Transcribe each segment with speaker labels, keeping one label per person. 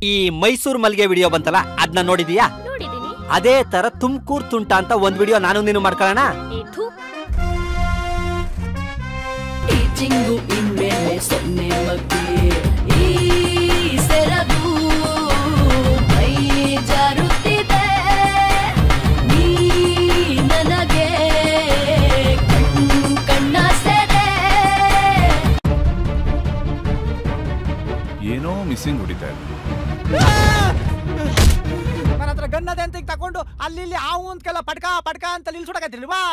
Speaker 1: ಈ ಮೈಸೂರು ಮಲ್ಗೆ ವಿಡಿಯೋ ಬಂತಲ್ಲ ಅದನ್ನ ನೋಡಿದೀಯಾ
Speaker 2: ನೋಡಿದೀನಿ
Speaker 1: ಅದೇ ತರ ತುಮಕೂರ್ ತುಂಟ ಅಂತ ಒಂದ್ ವಿಡಿಯೋ ನಾನು ನೀನು ಮಾಡ್ಕೊಳ್ಳೋಣ
Speaker 2: ಇದು
Speaker 3: ಟೀಚಿಂಗು ಇನ್ಮೇಲೆ ಸೊನ್ನೆ ಮಗ್ಗಿ ಈ ಸೆರಗು ಮೈ ಜಾರುತ್ತಿದೆ ನೀ ನನಗೆ ಕಣ್ಣು ಕಣ್ಣ ಸೆರೆ
Speaker 4: ಏನೋ ಮಿಸ್ಸಿಂಗ್ ಹೊಡಿತಾ ಇದೆ
Speaker 5: ನನ್ನ ಹತ್ರ ಗನ್ನದೆ ಅಂತ ಈಗ ತಕೊಂಡು ಅಲ್ಲಿ ಇಲ್ಲಿ ಆ ಒಂದ್ಕೆಲ್ಲ ಪಟ್ಕ ಪಟ್ಕ ಅಂತ ನಿಲ್ಸುಡಕತ್ತಿಲ್ವಾ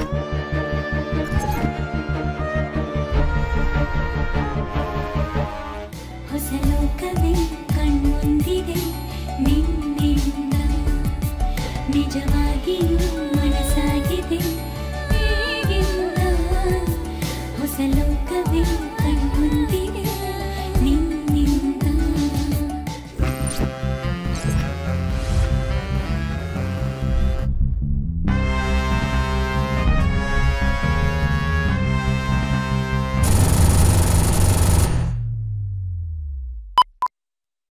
Speaker 6: ಹೊಸ ಲೋಕವೇ ಕಣ್ಮುಂದಿದೆ ನಿನ್ನಿಂದ ನಿಜವಾಗಿಯೂ